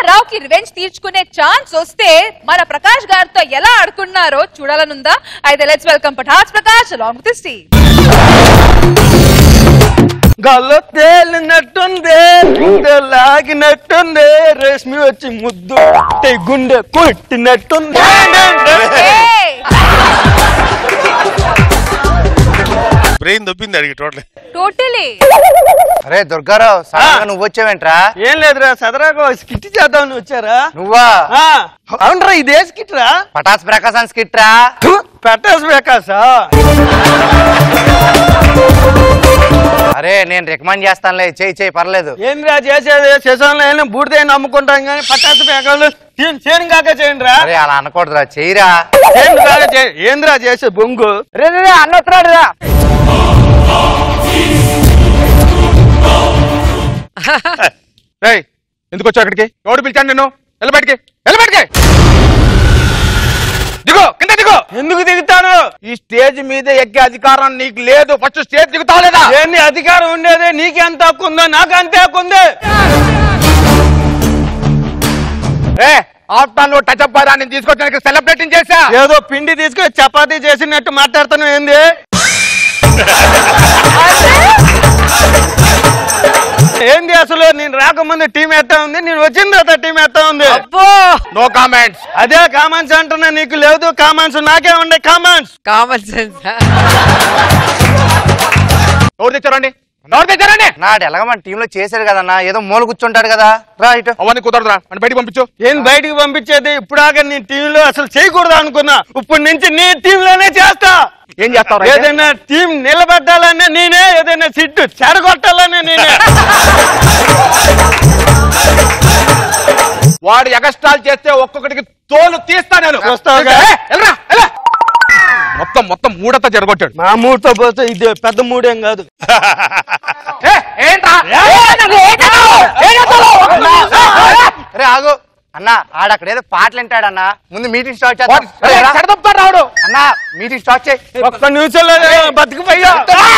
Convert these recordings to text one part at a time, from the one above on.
రావుకి revenge తీర్చుకునే chance వస్తే మన ప్రకాష్ గారితో ఎలా ఆడుకున్నారో చూడాలనుందా అయితే let's welcome Pataas Prakash along with team గల్ల తేలినట్టుంది గుండె లాగినట్టుంది రేష్మి వచ్చి ముద్దు కొట్టి గుండె కొట్టినట్టుంది బ్రెయిన్ దొబ్బింది అడిగి టోటల్ టోటలీ అరే దుర్గారావు సడన్గా నువ్వు వచ్చావేంట్రా ఏం లేదురా సదరాగా స్కిట్ చేద్దామని వచ్చారా నువ్వా ఆ, అవునరా ఇదే స్కిట్ రా పటాస్ ప్రకాశం స్కిట్ రా థు, పెట్టేసి బేకాసా అరే నేను రికమెండ్ చేస్తానులే చేయి చేయి పర్లేదు ఏంద్రా చేసేది శశంలో అయినా బూడిదైనా నమ్ముకుంటాం కానీ పట్టాసు బేకాలు చేయను కాక చేయండి రా అరే అలా అనకూడదురా చెయ్యిరా చేయండి కాక చేయండి. ఏంద్రా చేసే బొంగు రే రే, రే అన్నొత్తున్నాడు రా రేయ్ ఎందుకు వచ్చావు అక్కడికి ఎవడు పిలిచాను నిన్ను వెళ్ళ బయటికి వెళ్ళ బయటికి దిగో కింద దిగో ఎందుకు దిగుతాను ఈ స్టేజ్ మీద ఎక్కే అధికారం నీకు లేదు ఫస్ట్ స్టేజ్ దిగుతావు లేదా ఏంది అధికారం ఉండేది నీకెంత హక్కు ఉందో నాకు అంతే హక్కు ఉంది ఏ ఆఫ్టర్ టచ్ అప్ నేను తీసుకొచ్చానికి సెలబ్రేటింగ్ చేశా ఏదో పిండి తీసుకొని చపాతీ చేసినట్టు మాట్లాడుతాను ఏంది ఏంది అసలు నేను రాకముందు టీం ఎత్తా ఉంది నేను వచ్చిన తర్వాత టీం ఎత్తా ఉంది నో కామెంట్స్ అదే కామన్స్ అంటున్నా నీకు లేదు కామన్స్ నాకే ఉండే కామన్స్ కామన్ సెన్స్ ఎవరు తెచ్చారండి ఎవరు తెచ్చారండి నాడు ఎలాగ మన టీంలో చేశారు కదన్నా ఏదో మూల కూర్చుంటాడు కదా రా ఇటు అవన్నీ కుదరదురా అని బయటికి పంపించు ఏం బయటికి పంపించేది ఇప్పుడాక నీ టీంలో అసలు చేయకూడదు అనుకున్నా ఇప్పటి నుంచి నీ టీంలోనే చేస్తా ఏం చేస్తావు ఏదైనా టీం నిలబెట్టాలన్నా నేనే ఏదైనా సిట్టు చెడగొట్టాలన్నా నేనే వాడు ఎగస్ట్రాల్ చేస్తే ఒక్కొక్కటికి తోలు తీస్తా నేను వస్తావుగా? ఏ, వెళ్ళరా, వెళ్ళ. మొత్తం మొత్తం మూడంతా జరగొట్టాడు మా మూడుతో పోతే ఇది పెద్ద మూడేం కాదు ఏ, ఏంట్రా రే ఆగు అన్న ఆడక్కడ ఏదో పాటలు వింటాడన్నా ముందు మీటింగ్ స్టార్ట్ వాడు చేద్దాం చెడదొప్పుతాడు రావుడు అన్న మీటింగ్ స్టార్ట్ చేయి ఒక్క నిమిషంలో బతికిపోయా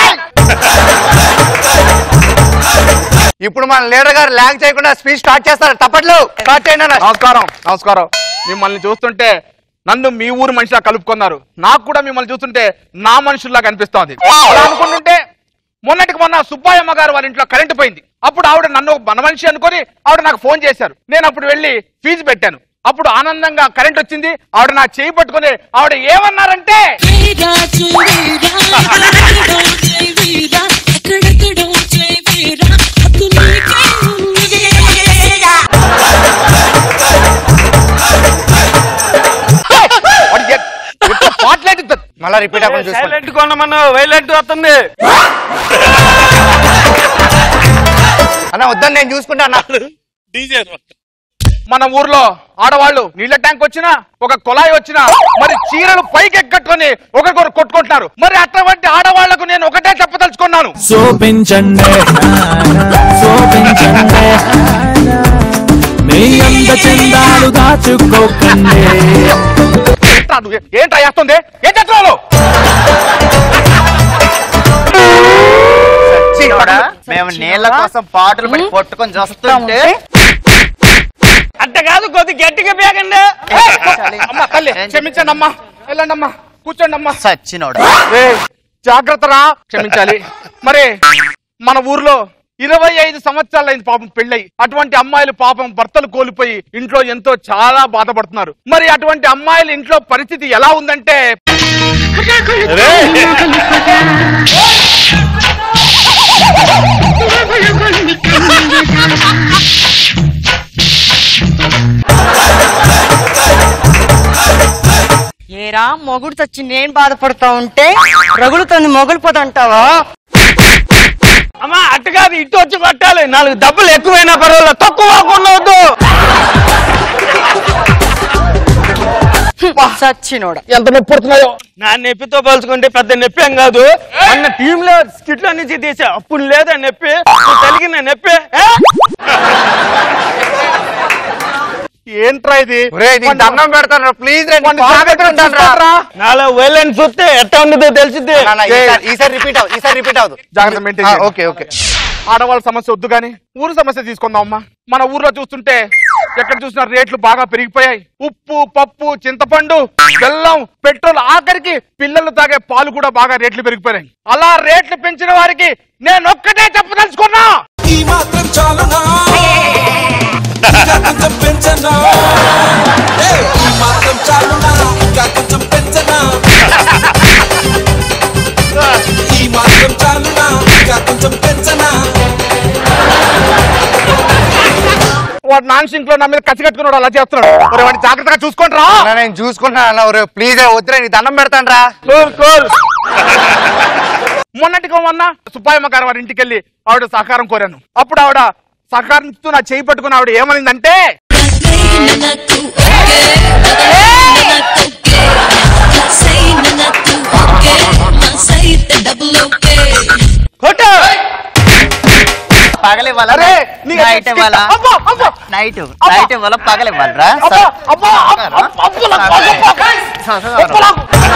ఇప్పుడు మన లీడర్ గారు ల్యాగ్ చేయకుండా స్పీచ్ స్టార్ట్ చేస్తారు తప్పట్లు స్టార్ట్ చేయండి అన్న నమస్కారం నమస్కారం మిమ్మల్ని చూస్తుంటే నన్ను మీ ఊరు మనిషిలా కలుపుకున్నారు నాకు కూడా మిమ్మల్ని చూస్తుంటే నా మనుషుల్లా కనిపిస్తోంది అలా అనుకుంటుంటే మొన్నటికి మొన్న సుబ్బాయమ్మ గారు వాళ్ళ ఇంట్లో కరెంటు పోయింది అప్పుడు ఆవిడ నన్ను ఒక మన మనిషి అనుకొని ఆవిడ నాకు ఫోన్ చేశారు నేను అప్పుడు వెళ్ళి ఫీజు పెట్టాను అప్పుడు ఆనందంగా కరెంట్ వచ్చింది ఆవిడ నా చేయి పట్టుకొని ఆవిడ ఏమన్నారంటే వీరా చూడీరా ఎక్కడెక్కడో జై వీరా ఎక్కడెక్కడో జై వీరా హక్కు నీకే ఉంది. వాడు ఎ- ఎట్లా పాటలేదు మళ్ళా రిపీట్ అవ్వకుండా చూసుకోండి సైలెంట్ కొనమను వైలెంట్ వస్తుంది అన్న వద్దని నేను చూసుకుంటా అన్న మన ఊర్లో ఆడవాళ్ళు నీళ్ళ ట్యాంక్ వచ్చినా ఒక కుళాయి వచ్చినా మరి చీరలు పైకి ఎక్కట్టుకొని ఒకరికొకరు కొట్టుకుంటున్నారు మరి అటువంటి ఆడవాళ్లకు నేను ఒకటే చెప్పదలుచుకున్నాను శోభించండి శోభించండి మీ అంద చందాలు దాచుకోకండి ఏంట్రా నువ్వు? ఏంట్రా చేస్తుంది ఏం చేస్తున్నావు మేము నీళ్ళ కోసం పాటలు పెట్టి కొట్టుకొని చూస్తుంటే అంత కాదు కొద్ది గట్టిగా బేగండి అమ్మ తల్లి క్షమించండి అమ్మా వెళ్ళండి అమ్మా కూర్చోండి అమ్మా సచ్చినోడు ఏయ్, జాగ్రత్త రా క్షమించాలి మరి మన ఊర్లో ఇరవై ఐదు సంవత్సరాలైంది పాపం పెళ్ళయి అటువంటి అమ్మాయిలు పాపం భర్తలు కోల్పోయి ఇంట్లో ఎంతో చాలా బాధపడుతున్నారు మరి అటువంటి అమ్మాయిల ఇంట్లో పరిస్థితి ఎలా ఉందంటే ఏరా మొగుడు చచ్చి నేను బాధపడతా ఉంటే రగులుతోంది మొగులుపోదంటావా అమ్మా అట్టు కాదు ఇటు వచ్చి కొట్టాలి నాలుగు డబ్బులు ఎక్కువైనా పర్వాలేదు తక్కువ కొనవద్దు చచ్చినోడ ఎంత నొప్పి పడుతున్నాయో నా నొప్పితో పోల్చుకుంటే పెద్ద నొప్పి ఏం కాదు అన్న టీమ్ లో స్కిట్ లో నుంచి తీసా అప్పుడు లేదా నొప్పి ఇప్పుడు కలిగిన నొప్పి ఏ? ఏంట్రా ఇది ఒరేయ్, నీకు దండం పెడతాను ప్లీజ్ రండి వాడిని కాలు జాగ్రత్తగా పెట్టుకుంటాను రా. చూసుకోరా. నాలో వైలెన్స్ చూస్తే ఎట్లా ఉండదో తెలిసింది అన్న, అన్న, ఈసారి- ఈసారి రిపీట్ అవ్వదు ఈసారి రిపీట్ అవ్వదు జాగ్రత్త మెయింటైన్ చేయండి. ఓకే ఓకే ఆడవాళ్ళ సమస్య వద్దు కానీ ఊరు సమస్య తీసుకుందాం అమ్మా మన ఊర్లో చూస్తుంటే ఎక్కడ చూసినా రేట్లు బాగా పెరిగిపోయాయి ఉప్పు పప్పు చింతపండు బెల్లం పెట్రోల్ ఆఖరికి పిల్లలు తాగే పాలు కూడా బాగా రేట్లు పెరిగిపోయాయి అలా రేట్లు పెంచిన వారికి నేను ఒక్కటే చెప్పదలుచుకున్నా ఈ మాత్రం చాలునా ఇంకా కొంచెం పెంచనా ఏ, ఈ మాత్రం చాలునా ఇంకా కొంచెం పెంచనా ఈ మాత్రం చాలునా ఇంకా కొంచెం పెంచనా వాడు నాన్ సింక్ లో నా మీద కచ్చి కట్టుకున్నాడు అలా చేస్తున్నాడు మరి వాడిని జాగ్రత్తగా చూసుకోండి రా అన్న, నేను చూసుకుంటున్నాను అన్న ఒరే ప్లీజ్ వద్దురా నీ దండం పెడతాను రా కూల్ కూల్ మొన్నటిగా మొన్న సుబ్బాయమ్మ గారు వారి ఇంటికి వెళ్ళి ఆవిడ సహకారం కోరాను అప్పుడు ఆవిడ సహకారం ఇస్తూ నా చేయి పట్టుకుని ఆవిడ ఏమనిందంటే కొట్టు పగలివ్వాలా అరే, నీకు నైట్ ఇవ్వాలా అబ్బా, అబ్బా. నైట్ అబ్బా. నైట్ ఇవ్వాలా పగలివ్వాలరా అబ్బా, అబ్బా, అబ్బా, అబ్బా, అబ్బా, అబ్బా, అబ్బా.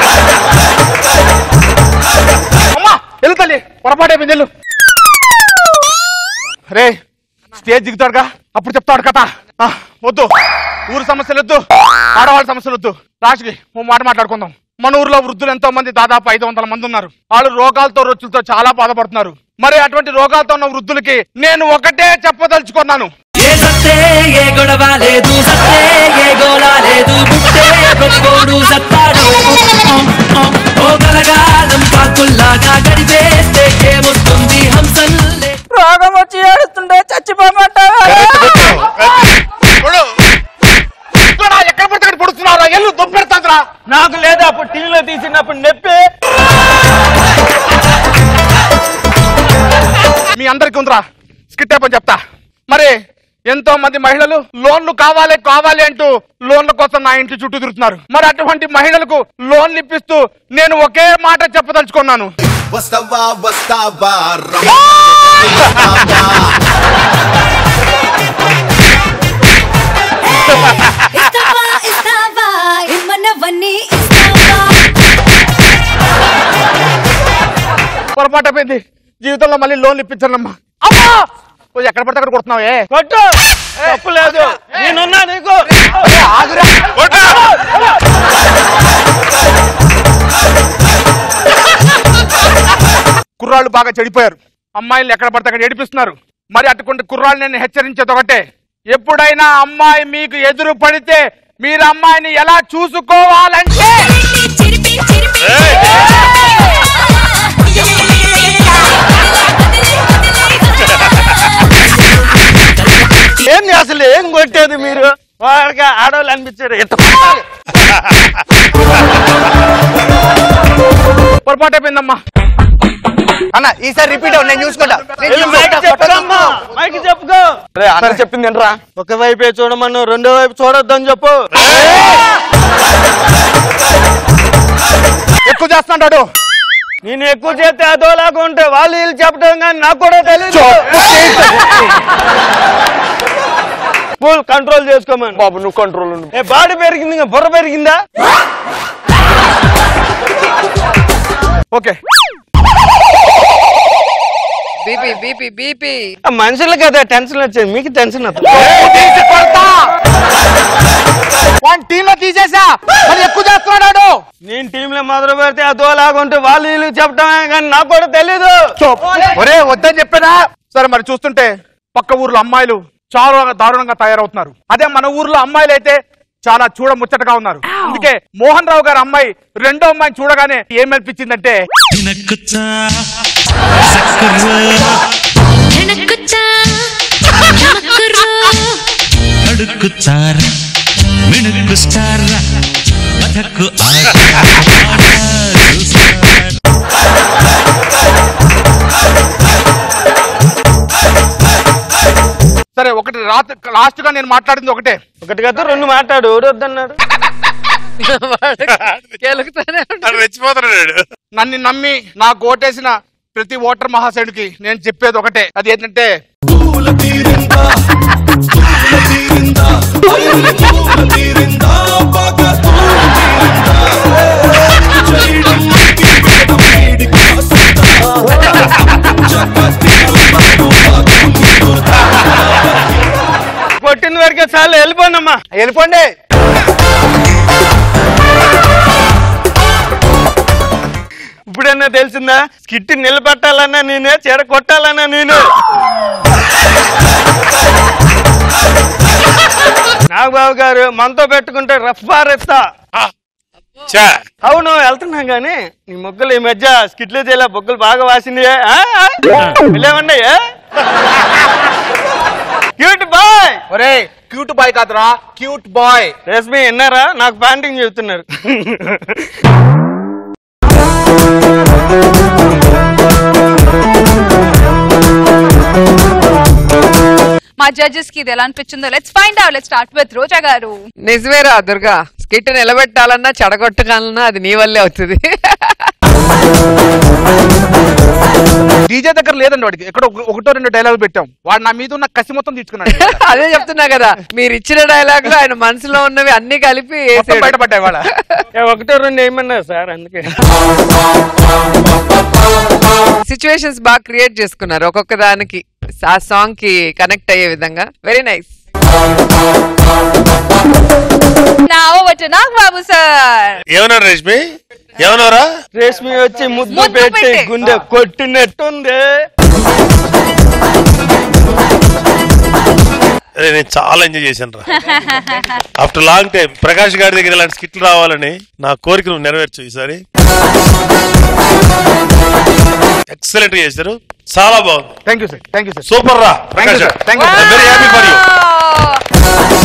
అమ్మా వెళ్ళు తల్లి పొరపాటు అయిపోయింది వెళ్ళు రే స్టేజ్ దిగుతాడుగా అప్పుడు చెప్తాడు కథ ఆ, వద్దు ఊరు సమస్యలు వద్దు ఆడవాళ్ళ సమస్యలు వద్దు లాస్ట్కి ఓ మాట మాట్లాడుకుందాం మన ఊర్లో వృద్ధులు ఎంతో మంది దాదాపు ఐదు వందల మంది ఉన్నారు వాళ్ళు రోగాలతో రొచ్చులతో చాలా బాధపడుతున్నారు మరి అటువంటి రోగాలతో ఉన్న వృద్ధులకి నేను ఒకటే చెప్పదలుచుకున్నాను ఏ సత్తే ఏ గొడవ లేదు సత్తే ఏ గోళ లేదు పుట్టే గొప్పోడు సత్తాడు ఓ గలగాలం కాకుల్లాగా గడిపేస్తే ఏమొస్తుంది హంసల్లే రోగం వచ్చి ఏడుస్తుంటే చచ్చిపోమంటావా ఇక్కడ ఎక్కడ పడితే అక్కడ పొడుస్తున్నారా ఎల్లు దొబ్బెడతాంద్రా నాకు లేదా అప్పుడు టీవీలో తీసినప్పుడు నొప్పి మీ అందరికి ఉందిరా స్కిట్ అయిపోయి చెప్తా మరి ఎంతో మంది మహిళలు లోన్లు కావాలి కావాలి అంటూ లోన్ల కోసం నా ఇంటి చుట్టూ తిరుగుతున్నారు మరి అటువంటి మహిళలకు లోన్లు ఇప్పిస్తూ నేను ఒకే మాట చెప్పదలుచుకున్నాను వస్తావా వస్తావా ఇస్తావా ఇస్తావా ఇమ్మన్నవన్నీ ఇస్తావా పొరపాటు అయిపోయింది జీవితంలో మళ్ళీ లోన్లు ఇప్పించానమ్మా అమ్మా ఓ, ఎక్కడ పడితే అక్కడ కొడుతున్నావే కొట్టు తప్పు లేదు నేనున్నా నీకు కుర్రాళ్ళు బాగా చెడిపోయారు అమ్మాయిలు ఎక్కడ పడితే అక్కడ ఏడిపిస్తున్నారు మరి అటువంటి కుర్రాళ్ళు నేను హెచ్చరించేది ఒకటే ఎప్పుడైనా అమ్మాయి మీకు ఎదురు పడితే మీరు అమ్మాయిని ఎలా చూసుకోవాలంటే చిరిపి చిరిపి ఏంది అసలు ఏం కొట్టేది మీరు వాళ్ళకి ఆడవాళ్ళు అనిపించారు ఎంత కొట్టాలి? పొరపాటు అయిపోయిందమ్మా అన్న ఈసారి రిపీట్ అవ్వ నేను చూసుకుంటా నేను వెళ్ళు, మైక్ చూసుకుంటా. చెప్పుకోమ్మా మైక్ చెప్పుకో రే అన్న చెప్పింది ఏంట్రా ఒక వైపే చూడమను రెండో వైపు చూడొద్దని చెప్పు ఎక్కువ చేస్తున్నాడు నేను ఎక్కువ చేస్తే అదోలాగా ఉంటే వాళ్ళు వీళ్ళు చెప్పడం కానీ నాకు కూడా తెలియదు ఫుల్ కంట్రోల్ చేసుకోమని బాబు నువ్వు కంట్రోల్ ఉండు ఏ బాడీ పెరిగింది ఇంకా బుర్ర పెరిగిందా ఓకే బీపీ బీపీ బీపీ ఆ మనుషులకి అదే టెన్షన్ వచ్చేది మీకు టెన్షన్ వస్తుంది తీసి కొడతా వన్ టీమ్ లో తీసేసా మరి ఎక్కువ చేస్తున్నాడు నేను టీమ్ లో మొదలు పెడితే అదోలాగా ఉంటే వాళ్ళు వీళ్ళు చెప్పడమే కానీ నాకు కూడా తెలీదు ఒరే వద్దని చెప్పానా సరే మరి చూస్తుంటే పక్క ఊర్లో అమ్మాయిలు చాలా దారుణంగా తయారవుతున్నారు అదే మన ఊర్లో అమ్మాయిలు అయితే చాలా చూడ ముచ్చటగా ఉన్నారు అందుకే మోహన్ రావు గారి అమ్మాయి రెండో అమ్మాయిని చూడగానే ఏం అనిపించిందంటే వెనక్కుచ్చా నమక్కురు అడుక్కుచార మిణుకు స్టార బతకు సరే ఒకటి రాత్రి లాస్ట్ గా నేను మాట్లాడింది ఒకటే ఒకటి కదా రెండు మాట్లాడు ఎవరు వద్దన్నాడు గెలుగుతానే నన్ను నమ్మి నాకు ఓటేసిన ప్రతి ఓటర్ మహాశయుడికి నేను చెప్పేది ఒకటే అది ఏంటంటే పూల తీరిందా పూల తీరిందా అయ్యో, పూల తీరిందా బాగా పూల తీరిందా చేయడం నీకి వేయడం వీడికి వస్తుందా? చక్కటి అమ్మాయి బాగా ముందురా. కొట్టిన వరకు ఇక చాలు వెళ్ళిపోండమ్మా వెళ్ళిపోండి ఇప్పుడన్నా తెలిసిందా స్కిట్ నిలబెట్టాలన్నా నేనే చెడ కొట్టాలన్నా నేనే నాగబాబు గారు మనతో పెట్టుకుంటే రఫ్ బార్ ఇస్తా చా అవును వెళ్తున్నాం గాని నీ మొగ్గలు ఈ మధ్య స్కిట్లు చేయలే బొగ్గలు బాగా వాసింది వెళ్ళేమండి క్యూట్ బాయ్ ఒరే క్యూట్ బాయ్ కాదురా క్యూట్ బాయ్ రేష్మి విన్నారా నాకు ప్యాంటింగ్ చెబుతున్నారు మా జడ్జెస్ కి ఇది ఎలా అనిపించిందో let's find out let's start with Roja గారు నిజమేరా దుర్గా స్కిట్ నిలబెట్టాలన్నా చెడగొట్టగలన్నా అది నీ వల్లే అవుతుంది డీజే దగ్గర లేదండి వాడికి ఎక్కడ ఒక- ఒకటో రెండు డైలాగులు పెట్టాం వాడు నా మీద ఉన్న కసి మొత్తం తీసుకున్నాడు అదే చెప్తున్నా కదా మీరు ఇచ్చిన డైలాగ్ లో ఆయన మనసులో ఉన్నవి అన్ని కలిపి మొత్తం బయటపడ్డాయి వాళ్ళ ఏ, ఒకటో రెండు ఏమన్నారు సార్ అందుకే సిచ్యువేషన్స్ బాగా క్రియేట్ చేసుకున్నారు ఒక్కొక్క దానికి ఆ సాంగ్ కి కనెక్ట్ అయ్యే విధంగా వెరీ నైస్ నా ఓవర్ టు నాగబాబు సార్ ఏమన్నారు రేష్మి ఏమన్నారా రేష్మి వచ్చి ముద్దు ముద్దు పెట్టి పెట్టి. గుండె కొట్టినట్టుంది అరే నేను చాలా ఎంజాయ్ చేశాను రా ఆఫ్టర్ లాంగ్ టైం ప్రకాష్ గారి దగ్గర ఇలాంటి స్కిట్లు రావాలని నా కోరిక నువ్వు నెరవేర్చు ఈసారి ఎక్సలెంట్ గా చేశారు చాలా బాగుంది thank you sir thank you sir super రా thank you Prakash sir thank you very happy for you Wow.